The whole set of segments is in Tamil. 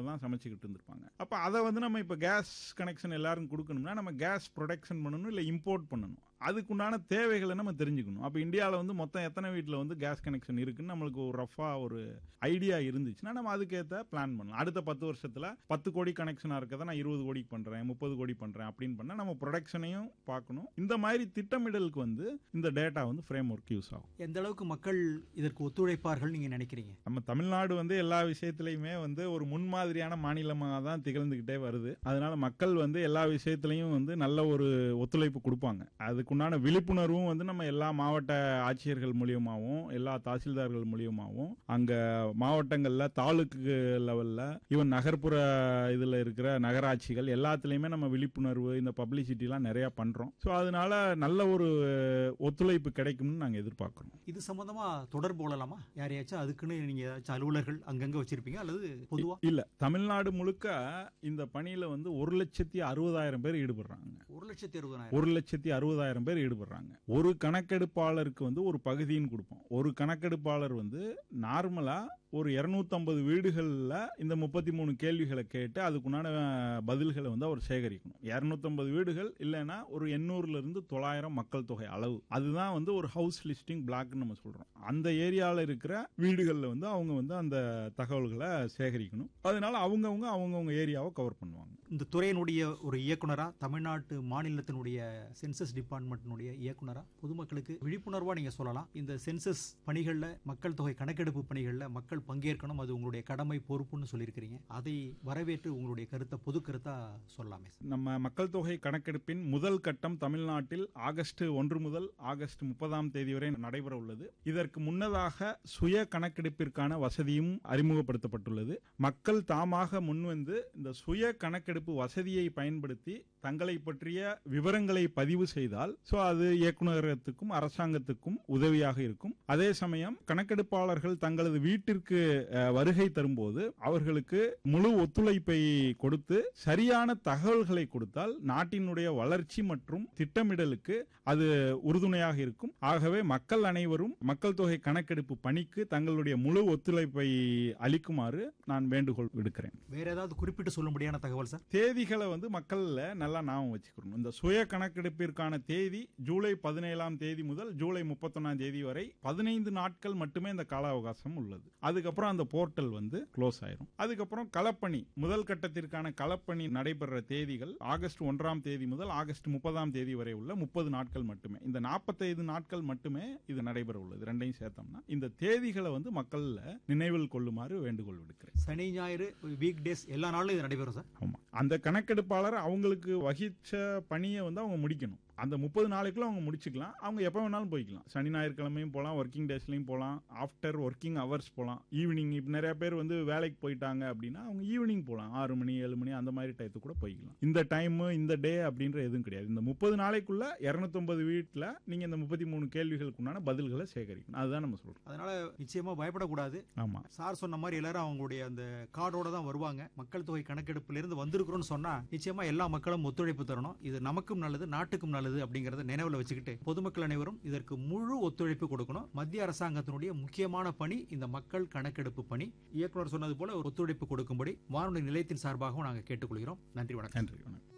தான் சமைச்சுக்கிட்டு இருந்திருப்பாங்க அப்ப அதை வந்து நம்ம இப்ப கேஸ் கனெக்ஷன் எல்லாரும் கொடுக்கணும்னா நம்ம கேஸ் ப்ரொடக்ஷன் பண்ணணும் இல்ல இம்போர்ட் பண்ணணும் அதுக்குண்டான தேவைகளை நம்ம தெரிஞ்சுக்கணும் அப்ப இந்தியாவில் வந்து மொத்தம் எத்தனை வீட்டில் வந்து கேஸ் கனெக்ஷன் இருக்குன்னு நம்மளுக்கு ஒரு ரஃபா ஒரு ஐடியா இருந்துச்சுன்னா நம்ம அதுக்கேற்ற பிளான் பண்ணலாம் அடுத்த பத்து வருஷத்துல பத்து கோடி கனெக்ஷனா இருக்கதை நான் இருபது கோடிக்கு பண்றேன் முப்பது கோடி பண்றேன் அப்படின்னு பண்ணா நம்ம ப்ரொடக்ஷனையும் பார்க்கணும் இந்த மாதிரி திட்டமிடலுக்கு வந்து இந்த டேட்டா வந்து ஃப்ரேம் ஒர்க் யூஸ் ஆகும் எந்த அளவுக்கு மக்கள் இதற்கு ஒத்துழைப்பார்கள் நீங்க நினைக்கிறீங்க நம்ம தமிழ்நாடு வந்து எல்லா விஷயத்திலையுமே வந்து ஒரு முன்மாதிரியான மாநிலமாக தான் திகழ்ந்துகிட்டே வருது அதனால மக்கள் வந்து எல்லா விஷயத்திலையும் வந்து நல்ல ஒரு ஒத்துழைப்பு கொடுப்பாங்க அதுக்குண்டான விழிப்புணர்வும் வந்து நம்ம எல்லா மாவட்ட ஆட்சியர்கள் மூலியமாகவும் எல்லா தாசில்தார்கள் மூலியமாகவும் அங்க மாவட்டங்கள்ல தாலுக்கு லெவல்ல ஈவன் நகர்ப்புற இதுல இருக்கிற நகராட்சிகள் எல்லாத்துலயுமே நம்ம விழிப்புணர்வு இந்த பப்ளிசிட்டி எல்லாம் நிறைய பண்றோம் ஸோ அதனால நல்ல ஒரு ஒத்துழைப்பு கிடைக்கும்னு நாங்க எதிர்பார்க்கிறோம் இது சம்பந்தமா தொடர்பு கொள்ளலாமா யாரையாச்சும் அதுக்குன்னு நீங்க ஏதாச்சும் அலுவலர்கள் அங்கங்க வச்சிருப்பீங்க அல்லது பொதுவா இல்ல தமிழ்நாடு முழுக்க இந்த பணியில வந்து ஒரு லட்சத்தி அறுபதாயிரம் பேர் ஈடுபடுறாங்க ஒரு லட்சத்தி அறுபதாயிரம் ஒரு லட்சத்தி அறுபதாயிரம் பேர் ஈடுபடுறாங்க ஒரு கணக்கெடுப்பாளருக்கு வந்து ஒரு பகுதின்னு கொடுப்போம் ஒரு கணக்கெடுப்பாளர் வந்து நார்மலா ஒரு 250 வீடுகள்ல இந்த முப்பத்தி மூணு கேள்விகளை கேட்டு அதுக்குண்டான பதில்களை வந்து அவர் சேகரிக்கணும் 250 வீடுகள் இல்லைன்னா ஒரு எண்ணூறுல இருந்து தொள்ளாயிரம் மக்கள் தொகை அளவு அதுதான் வந்து ஒரு ஹவுஸ் லிஸ்டிங் பிளாக்னு நம்ம சொல்றோம் அந்த ஏரியால இருக்கிற வீடுகள்ல வந்து அவங்க வந்து அந்த தகவல்களை சேகரிக்கணும் அதனால அவங்கவுங்க அவங்கவுங்க ஏரியாவை கவர் பண்ணுவாங்க இந்த துறையினுடைய ஒரு இயக்குனரா தமிழ்நாட்டு மாநிலத்தினுடைய சென்சஸ் டிபார்ட்மெண்ட்டினுடைய இயக்குனரா பொதுமக்களுக்கு விழிப்புணர்வா நீங்க சொல்லலாம் இந்த சென்சஸ் பணிகள்ல மக்கள் தொகை கணக்கெடுப்பு பணிகள்ல மக்கள் பங்கேற்கணும் அது உங்களுடைய கடமை பொறுப்புன்னு சொல்லியிருக்கிறீங்க அதை வரவேற்று உங்களுடைய கருத்தை பொது கருத்தா சொல்லலாமே சார். நம்ம மக்கள் தொகை கணக்கெடுப்பின் முதல் கட்டம் தமிழ்நாட்டில் ஆகஸ்ட் ஒன்று முதல் ஆகஸ்ட் முப்பதாம் தேதி வரை நடைபெற உள்ளது இதற்கு முன்னதாக சுய கணக்கெடுப்பிற்கான வசதியும் அறிமுகப்படுத்தப்பட்டுள்ளது மக்கள் தாமாக முன்வந்து இந்த சுய கணக்கெடுப்பு வசதியை பயன்படுத்தி தங்களை பற்றிய விவரங்களை பதிவு செய்தால் சோ அது இயக்குநரகத்துக்கும் அரசாங்கத்துக்கும் உதவியாக இருக்கும் அதே சமயம் கணக்கெடுப்பாளர்கள் தங்களது வீட்டிற்கு அஹ், வருகை தரும்போது அவர்களுக்கு முழு ஒத்துழைப்பை கொடுத்து சரியான தகவல்களை கொடுத்தால் நாட்டினுடைய வளர்ச்சி மற்றும் திட்டமிடலுக்கு அது உறுதுணையாக இருக்கும் ஆகவே மக்கள் அனைவரும் மக்கள் தொகை கணக்கெடுப்பு பணிக்கு தங்களுடைய முழு ஒத்துழைப்பை அளிக்குமாறு நான் வேண்டுகோள் விடுக்கிறேன் வேற ஏதாவது குறிப்பிட்டு சொல்லும்படியான தகவல் சார் தேதிகளை வந்து மக்கள்ல நல்லா ஞாபகம் வச்சுக்கணும் இந்த சுய கணக்கெடுப்பிற்கான தேதி ஜூலை பதினேழாம் தேதி முதல் ஜூலை முப்பத்தொன்னாம் தேதி வரை பதினைந்து நாட்கள் மட்டுமே இந்த கால அவகாசம் உள்ளது அதுக்கப்புறம் அந்த போர்ட்டல் வந்து க்ளோஸ் ஆயிரும் அதுக்கப்புறம் களப்பணி முதல் கட்டத்திற்கான களப்பணி நடைபெற தேதிகள் ஆகஸ்ட் ஒன்றாம் தேதி முதல் ஆகஸ்ட் முப்பதாம் தேதி வரை உள்ள முப்பது நாட்கள் மட்டுமே இந்த நாற்பத்தைந்து நாட்கள் மட்டுமே இது நடைபெற உள்ளது ரெண்டையும் சேர்த்தோம்னா இந்த தேதிகளை வந்து மக்கள்ல நினைவில் கொள்ளுமாறு வேண்டுகோள் விடுக்கிறேன் சனி ஞாயிறு வீக் டேஸ் எல்லா நாளும் இது நடைபெறும் சார் ஆமா அந்த கணக்கெடுப்பாளர் அவங்களுக்கு வகிச்ச பணியை வந்து அவங்க முடிக்கணும் அந்த முப்பது நாளைக்குள்ள அவங்க முடிச்சுக்கலாம் அவங்க எப்போ வேணாலும் போய்க்கலாம் சனி ஞாயிற்றுக்கிழமையும் போகலாம் ஒர்க்கிங் டேஸ்லையும் போகலாம் ஆஃப்டர் ஒர்க்கிங் ஹவர்ஸ் போகலாம் ஈவினிங் இப்போ நிறைய பேர் வந்து வேலைக்கு போயிட்டாங்க அப்படின்னா அவங்க ஈவினிங் போகலாம் ஆறு மணி ஏழு மணி அந்த மாதிரி டயத்துக்கு கூட போய்க்கலாம் இந்த டைம் இந்த டே அப்படின்ற எதுவும் கிடையாது இந்த முப்பது நாளைக்குள்ள இரநூத்தொன்பது வீட்டில் நீங்க இந்த முப்பத்தி மூணு கேள்விகளுக்கு உண்டான பதில்களை சேகரிக்கணும் அதுதான் நம்ம சொல்றோம் அதனால நிச்சயமா பயப்படக்கூடாது ஆமா சார் சொன்ன மாதிரி எல்லாரும் அவங்களுடைய அந்த கார்டோட தான் வருவாங்க மக்கள் தொகை கணக்கெடுப்புல இருந்து வந்திருக்கிறோம்னு சொன்னா நிச்சயமா எல்லா மக்களும் ஒத்துழைப்பு தரணும் இது நமக்கும் நல்லது நாட்டுக்கும் நல்லது அப்படிங்கறத நினைவுல வச்சுக்கிட்டு பொதுமக்கள் அனைவரும் இதற்கு முழு ஒத்துழைப்பு கொடுக்கணும் மத்திய அரசாங்கத்தினுடைய முக்கியமான பணி இந்த மக்கள் கணக்கெடுப்பு பணி இயக்குனர் சொன்னது போல ஒரு ஒத்துழைப்பு கொடுக்கும்படி வானொலி நிலையத்தின் சார்பாகவும் நாங்கள் கேட்டுக்கொள்கிறோம் நன்றி வணக்கம் நன்றி வணக்கம்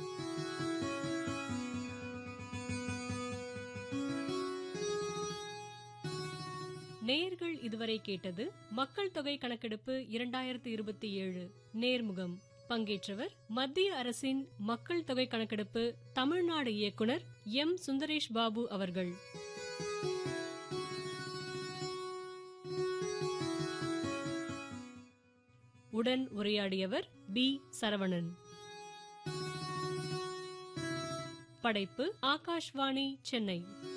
நேயர்கள் இதுவரை கேட்டது மக்கள் தொகை கணக்கெடுப்பு இரண்டாயிரத்து இருபத்தி ஏழு நேர்முகம் பங்கேற்றவர் மத்திய அரசின் மக்கள் தொகை கணக்கெடுப்பு தமிழ்நாடு இயக்குனர் எம் சுந்தரேஷ் பாபு அவர்கள் உடன் உரையாடியவர் பி சரவணன் படைப்பு ஆகாஷ்வாணி சென்னை